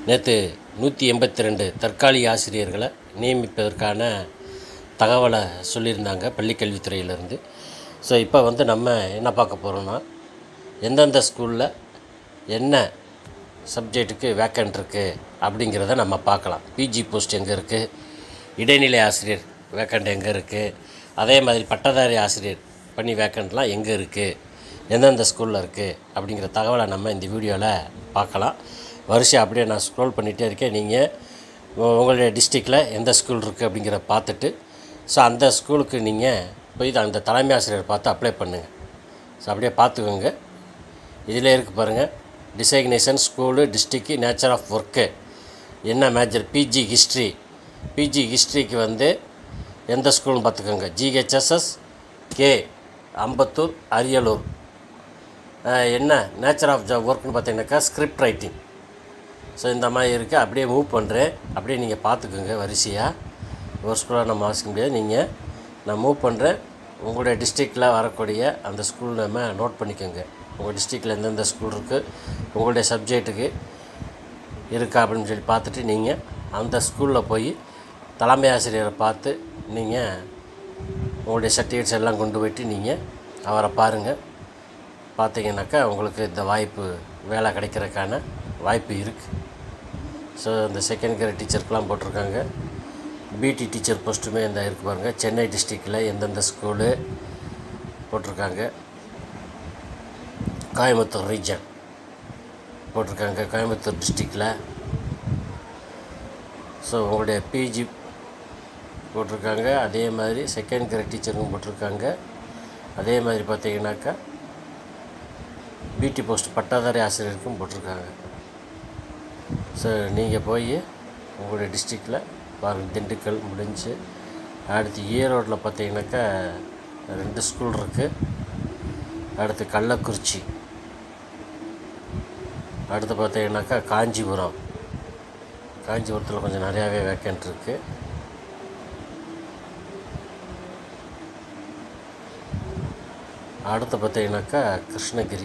நேற்று நூற்றி எண்பத்தி ரெண்டு தற்காலிக ஆசிரியர்களை நியமிப்பதற்கான தகவலை சொல்லியிருந்தாங்க பள்ளிக்கல்வித்துறையிலேருந்து ஸோ இப்போ வந்து நம்ம என்ன பார்க்க போகிறோம்னா எந்தெந்த ஸ்கூலில் என்ன சப்ஜெக்ட்டுக்கு வேக்கண்ட் இருக்குது அப்படிங்கிறத நம்ம பார்க்கலாம் பிஜி போஸ்ட் எங்கே இருக்குது இடைநிலை ஆசிரியர் வேக்கண்ட் எங்கே இருக்குது அதே மாதிரி பட்டதாரி ஆசிரியர் பணி வேக்கண்ட்லாம் எங்கே இருக்குது எந்தெந்த ஸ்கூலில் இருக்குது அப்படிங்கிற தகவலை நம்ம இந்த வீடியோவில் பார்க்கலாம் வரிசையாக அப்படியே நான் ஸ்க்ரோல் பண்ணிகிட்டே இருக்கேன் நீங்கள் உ- உங்களுடைய டிஸ்ட்ரிக்டில் எந்த ஸ்கூல் இருக்குது அப்படிங்கிற பார்த்துட்டு ஸோ அந்த ஸ்கூலுக்கு நீங்கள் போய் அந்த தலைமை ஆசிரியர் பார்த்து அப்ளை பண்ணுங்கள் ஸோ அப்படியே பார்த்துக்கோங்க இதில் இருக்குது பாருங்கள் designation school district nature of work என்ன மேஜர் பிஜி ஹிஸ்ட்ரி பிஜி ஹிஸ்ட்ரிக்கு வந்து எந்த ஸ்கூல்னு பார்த்துக்கோங்க ஜிஹெச்எஸ்எஸ் கே அம்பத்தூர் அரியலூர் அஹ், என்ன நேச்சர் ஆஃப் ஜாப் ஒர்க்னு பார்த்தீங்கன்னாக்கா ஸ்கிரிப்ட் ரைட்டிங் ஸோ இந்த மாதிரி இருக்குது அப்படியே மூவ் பண்ணுறேன் அப்படியே நீங்கள் பார்த்துக்கோங்க வரிசையாக ஒரு ஸ்கூலாக நம்ம வாசிக்க முடியாது நீங்கள் நான் மூவ் பண்ணுறேன் உங்களுடைய டிஸ்ட்ரிக்டில் வரக்கூடிய அந்த ஸ்கூல் நம்ம நோட் பண்ணிக்கோங்க உங்கள் டிஸ்ட்ரிக்டில் எந்தெந்த ஸ்கூல் இருக்குது உங்களுடைய சப்ஜெக்ட்டுக்கு இருக்கா அப்படின்னு சொல்லி பார்த்துட்டு நீங்கள் அந்த ஸ்கூலில் போய் தலைமை ஆசிரியரை பார்த்து நீங்கள் உங்களுடைய சர்டிஃபிகேட்ஸ் எல்லாம் கொண்டு போயிட்டு நீங்கள் அவரை பாருங்கள் பார்த்தீங்கன்னாக்கா உங்களுக்கு இந்த வாய்ப்பு வேலை கிடைக்கிறதுக்கான வாய்ப்பு இருக்குது ஸோ இந்த செகண்ட் கிரேட் டீச்சருக்கெலாம் போட்டிருக்காங்க பிடி டீச்சர் போஸ்ட்டுமே இந்த இருக்கு பாருங்கள் சென்னை டிஸ்ட்ரிக்டில் எந்தெந்த ஸ்கூலு போட்டிருக்காங்க கோயம்புத்தூர் ரீஜன் போட்டிருக்காங்க கோயம்புத்தூர் டிஸ்ட்ரிக்டில் ஸோ உங்களுடைய பிஜி போட்டிருக்காங்க அதே மாதிரி செகண்ட் கிரேட் டீச்சருக்கும் போட்டிருக்காங்க அதே மாதிரி பார்த்தீங்கன்னாக்கா பிடி போஸ்ட் பட்டாதாரி ஆசிரியருக்கும் போட்டிருக்காங்க ஸோ நீங்கள் போய் உங்களுடைய டிஸ்ட்ரிக்டில் பாருங்கள் திண்டுக்கல் முடிஞ்சு அடுத்து ஈரோட்டில் பார்த்தீங்கன்னாக்கா ரெண்டு ஸ்கூல் இருக்குது அடுத்து கள்ளக்குறிச்சி அடுத்து பார்த்தீங்கன்னாக்கா காஞ்சிபுரம் காஞ்சிபுரத்தில் கொஞ்சம் நிறையாவே வேக்கண்ட் இருக்குது அடுத்து பார்த்தீங்கன்னாக்கா கிருஷ்ணகிரி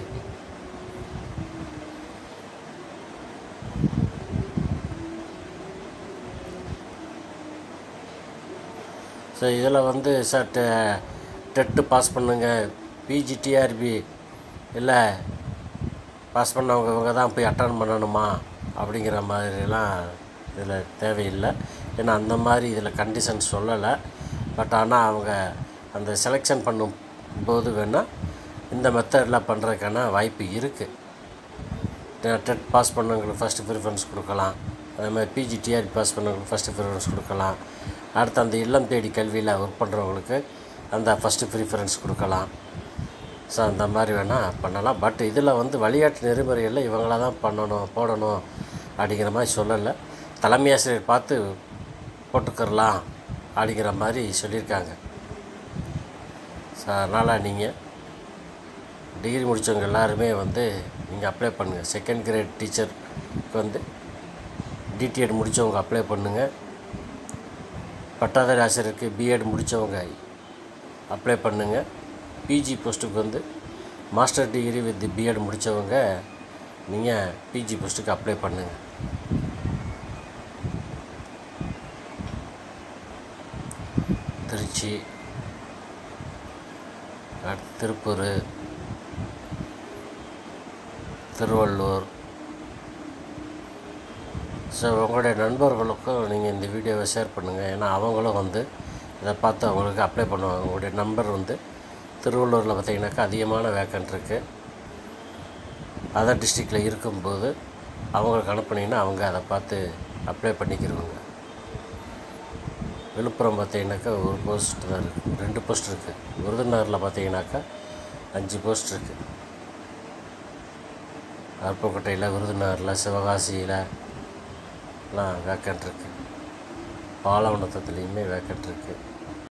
ஸோ இதில் வந்து சார் டெ டெட்டு பாஸ் பண்ணுங்க பிஜிடிஆர்பி இல்லை பாஸ் பண்ணவங்க இவங்க தான் போய் அட்டன் பண்ணணுமா அப்படிங்கிற மாதிரிலாம் இதில் தேவையில்லை ஏன்னா அந்த மாதிரி இதில் கண்டிஷன் சொல்லலை பட் ஆனால் அவங்க அந்த செலெக்ஷன் பண்ணும் போது வேணால் இந்த மெத்தடில் பண்ணுறதுக்கான வாய்ப்பு இருக்குது டெட் பாஸ் பண்ணவங்களுக்கு ஃபஸ்ட்டு ப்ரிஃபரன்ஸ் கொடுக்கலாம் அதே மாதிரி பிஜி டிஆர்பி பாஸ் பண்ணவங்களுக்கு ஃபஸ்ட்டு ப்ரிஃபரன்ஸ் கொடுக்கலாம் அடுத்து அந்த இல்லம் தேடி கல்வியில் ஒர்க் பண்ணுறவங்களுக்கு அந்த ஃபஸ்ட்டு ப்ரிஃபரன்ஸ் கொடுக்கலாம் ஸோ அந்த மாதிரி வேணால் பண்ணலாம் பட் இதில் வந்து வழிகாட்டு நெறிமுறைகளில் இவங்கள தான் பண்ணணும் போடணும் அப்படிங்கிற மாதிரி சொல்லலை தலைமை ஆசிரியர் பார்த்து போட்டுக்கிறலாம் அப்படிங்கிற மாதிரி சொல்லியிருக்காங்க ஸோ அதனால் நீங்கள் டிகிரி முடித்தவங்க எல்லாருமே வந்து நீங்கள் அப்ளை பண்ணுங்கள் செகண்ட் கிரேட் டீச்சருக்கு வந்து டிடிஎட் முடித்தவங்க அப்ளை பண்ணுங்கள் பட்டாதாரி ஆசிரியருக்கு பிஎட் முடித்தவங்க அப்ளை பண்ணுங்கள் பிஜி போஸ்ட்டுக்கு வந்து மாஸ்டர் டிகிரி வித் பிஎட் முடித்தவங்க நீங்கள் பிஜி போஸ்ட்டுக்கு அப்ளை பண்ணுங்கள் திருச்சி அடுத்து திருப்பூர் திருவள்ளூர் ஸோ உங்களுடைய நண்பர்களுக்கும் நீங்கள் இந்த வீடியோவை ஷேர் பண்ணுங்கள் ஏன்னா அவங்களும் வந்து இதை பார்த்து அவங்களுக்கு அப்ளை பண்ணுவாங்க உங்களுடைய நம்பர் வந்து திருவள்ளூரில் பார்த்தீங்கன்னாக்கா அதிகமான வேக்கண்ட் இருக்குது அதர் டிஸ்ட்ரிக்டில் இருக்கும்போது அவங்களுக்கு அனுப்புனீங்கன்னா அவங்க அதை பார்த்து அப்ளை பண்ணிக்கிடுவாங்க விழுப்புரம் பார்த்தீங்கன்னாக்கா ஒரு போஸ்ட் தான் இருக்குது ரெண்டு போஸ்ட் இருக்குது விருதுநகரில் பார்த்தீங்கன்னாக்கா அஞ்சு போஸ்ட் இருக்குது அருப்புக்கோட்டையில் விருதுநகரில் சிவகாசியில் எல்லாம் வேக்கண்ட் இருக்குது பாலவனத்துலேயுமே வேக்கண்ட் இருக்குது